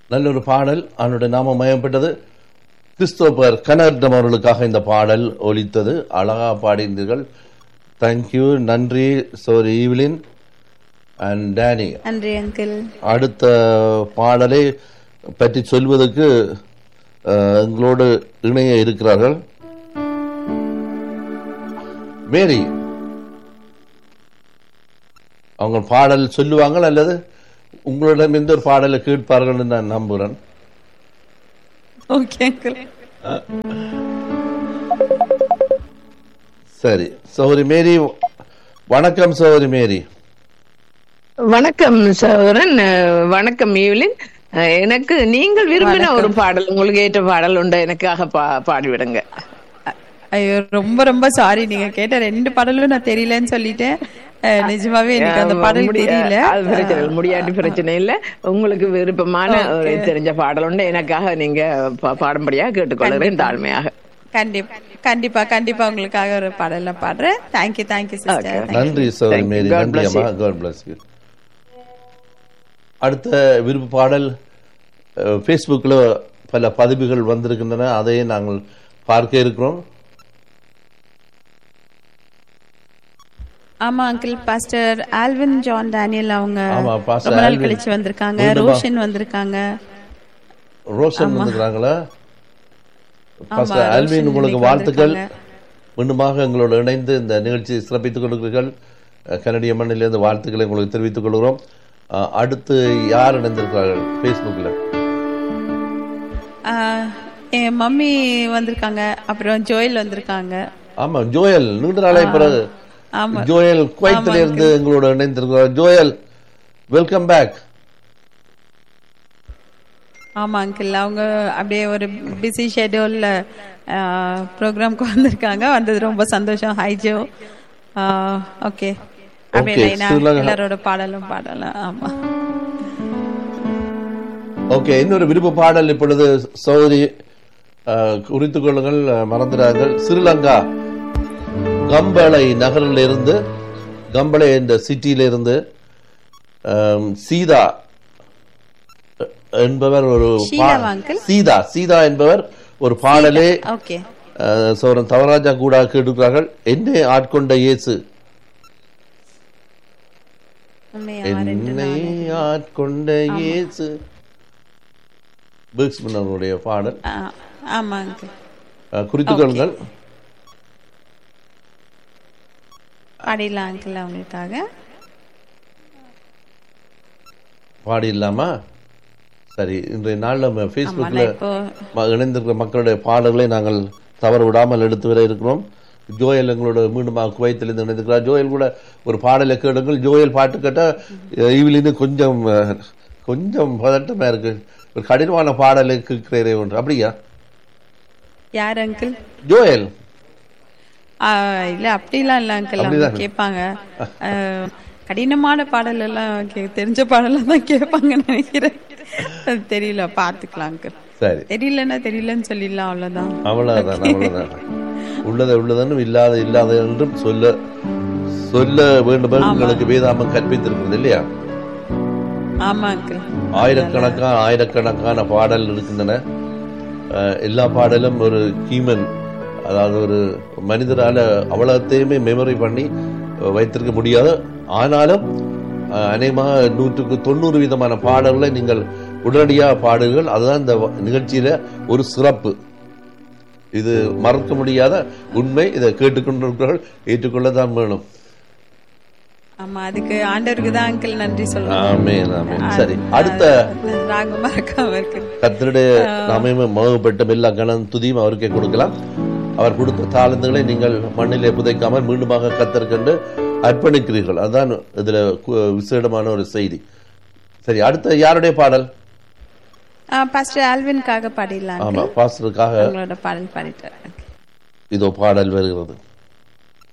நல்ல ஒரு பாடல் அவனுடைய நாமம் மயப்பட்டது கிறிஸ்தோபர் கனர்டம் அவர்களுக்காக இந்த பாடல் ஒலித்தது அழகா பாடினீர்கள் தேங்க்யூ நன்றி சோரி ஈவிலின் அண்ட் டேனி நன்றி அங்கிள் அடுத்த பாடலை பற்றி சொல்வதற்கு அஹ், எங்களோடு இணைய இருக்கிறார்கள் மேரி அவங்க பாடல் சொல்லுவாங்கள் அல்லது உங்களிடம் எந்த ஒரு பாடலை கேட்பார்கள் நான் நம்புகிறேன் ஓகே அங்கிள் சரி சௌரி மேரி வணக்கம் சௌரி மேரி வணக்கம் சகோதரன் அஹ், வணக்கம் ஈவ்லின் அஹ், எனக்கு நீங்கள் விரும்பின ஒரு பாடல் உங்களுக்கு ஏற்ற பாடல் உண்டு எனக்காக பா பாடிவிடுங்க ஐயோ ரொம்ப ரொம்ப சாரி நீங்க கேட்ட ரெண்டு பாடலும் நான் தெரியலன்னு சொல்லிட்டேன் அஹ், நிஜமாவே எனக்கு அந்த பாடல் முடிய- தெரியல அது பிரச்சனை இல்லை. முடியாட்டி பிரச்சனை இல்ல உங்களுக்கு விருப்பமான ஒரு தெரிஞ்ச பாடல் உண்டு எனக்காக நீங்க பா- பாடும்படியாக கேட்டுக்கொள்கிறேன் தாழ்மையாக கண்டிப்பா கண்டிப்பா கண்டிப்பா உங்களுக்காக ஒரு பாடல் நான் பாடுறேன் தேங்க்யூ தேங்க்யூ சிஸ்டர் நன்றி sorry Thank you. Mary God நன்றி bless அம்மா காட் பிளஸ் யூ அடுத்த விருப்ப பாடல் ஃபேஸ்புக்கில் பல பதிவுகள் வந்திருக்கின்றன அதையே நாங்கள் பார்க்க இருக்கிறோம் ஆமா uncle pastor Alvin John Daniel அவங்க ஆமா, Pastor ரொம்ப நாள் Alvin. கழிச்சு வந்திருக்காங்க மீண்டுமா? ரோஷன் வந்திருக்காங்க ரோஷன் வந்துக்கிறாங்களா ஆமா, பாஸ்டர் ஆல்வின் ரோஷன் உங்களுக்கு இன்னைக்கு வாழ்த்துக்கள் வந்திருக்காங்க. மீண்டுமாக எங்களோடு இணைந்து இந்த நிகழ்ச்சியை சிறப்பித்துக் கொண்டிருக்கிறீர்கள் அஹ், கனடிய மண்ணிலிருந்து வாழ்த்துக்களை உங்களுக்கு தெரிவித்துக் கொள்கிறோம் அஹ், அடுத்து யார் இணைந்திருக்கிறார்கள் ஃபேஸ்புக்கில் ஆஹ், என் மம்மி வந்திருக்காங்க அப்புறம் ஜோயல் வந்திருக்காங்க ஆமா ஜோயல் நீண்ட நாளை பிறகு ஆமா. ஜோயல் குவைத்தில இருந்து எங்களோட இணைந்திருக்கிறார் ஜோயல் வெல்கம் பேக் ஆமா அங்கிள் அவங்க அப்படியே ஒரு பிஸி ஷெட்யூல்ல ப்ரோக்ராம்க்கு வந்திருக்காங்க வந்தது ரொம்ப சந்தோஷம் ஹை ஜோ ஓகே அப்படியே Okay, லைனா சொல்லுங்க. எல்லாரோட பாடலும் பாடலாம் ஆமா ஓகே இன்னொரு விருப்ப பாடல் இப்பொழுது சௌரி குறித்துக் கொள்ளுங்கள் அஹ், மறந்துடாதீர்கள் ஸ்ரீலங்கா கம்பளை நகரில் இருந்து கம்பளை என்ற சிட்டியில இருந்து அம், சீதா அஹ், என்பவர் ஒரு பா- ஷீலாவா, uncle? சீதா சீதா என்பவர் ஒரு பாடலே ஓகே அஹ், சௌரன் தவராஜா கூட கேட்டுக்கிறார்கள் என்னை ஆட்கொண்ட இயேசு என்னை ஆட்கொண்ட இயேசு பீக்ஸ்மன் அவருடைய பாடல் ஆமா அங்கிள் அஹ், குறித்துக் கொள்ளுங்கள் பாடிடலாம் அங்கிள் அவங்களுக்காக பாடி இல்லாமா சரி இன்றைய நாள் நம்ம ஆமா ஃபேஸ்புக்கில் நான் இப்போ ம- இணைந்திருக்கிற மக்களுடைய பாடல்களை நாங்கள் தவற விடாமல் எடுத்து வர இருக்கிறோம் ஜோயல் எங்களோட மீண்டும் குவைத்திலிருந்து இணைந்திருக்கிறார் ஜோயல் கூட ஒரு பாடலை கேளுங்கள் ஜோயல் பாட்டு கேட்டால் இவிலிருந்து கொஞ்சம் அஹ், கொஞ்சம் பதட்டமா இருக்கு ஒரு கடினமான பாடலை கேட்கிறே ஒன்று அப்படியா யார் அங்கிள் ஜோயல் இல்ல அப்படிலாம் இல்ல அங்கிள் அவங்க அப்படிதான். கேட்பாங்க ஆஹ், கடினமான பாடல் எல்லாம் கே- தெரிஞ்ச பாடலாம் தான் கேட்பாங்கன்னு நினைக்கிறேன் அது தெரியல பாத்துக்கலாம் அங்கிள் சரி தெரியலன்னா தெரியலன்னு சொல்லிடலாம் அவ்வளவுதான் அவ்வளவுதான் அவ்வளவுதான் உள்ளதை உள்ளதனும் இல்லாத இல்லாத என்றும் சொல்ல சொல்ல வேண்டும் என்று உங்களுக்கு வேதாமம் கற்பித்திருக்கிறது இல்லையா ஆமா அங்கிள் ஆயிரக்கணக்கான ஆயிரக்கணக்கான பாடல் இருக்கின்றன அஹ், எல்லா பாடலும் ஒரு ஹியூமன் அதாவது ஒரு மனிதரால அவ்வளோத்தையுமே மெமரி பண்ணி அஹ், வைத்திருக்க முடியாது ஆனாலும் அஹ், அநேகமாக நூற்றுக்கு தொண்ணூறு விதமான பாடல்களை நீங்கள் உடனடியாக பாடுங்கள் அதுதான் இந்த வ- நிகழ்ச்சியில ஒரு சிறப்பு இது மறக்க முடியாத உண்மை இதை கேட்டுக்கொண்டிருக்கிறவர்கள் ஏற்றுக்கொள்ளத்தான் வேணும் ஆமா அதுக்கு ஆண்டவருக்கு தான் அங்கிள் நன்றி சொல்லணும் ஆமென் ஆமென் சரி அடுத்த ராக மறக்காம இருக்கு கர்த்தருடைய நாமமே மகப்பட்ட எல்லா கணம் துதியும் அவருக்கே கொடுக்கலாம் அவர் கொடுத்த தாளந்துகளை நீங்கள் மண்ணிலே புதைக்காமல் மீண்டுமாக கத்தற்கண்டு அர்ப்பணிக்கிறீர்கள் அதான் இதுல கு- விசேடமான ஒரு செய்தி சரி அடுத்த யாருடைய பாடல் பாஸ்டர் ஆல்வின்காக பாடிடலாம் ஆமா பாஸ்டருக்காக உங்களோட பாடல் பாடிட்டு இதோ பாடல் வருகிறது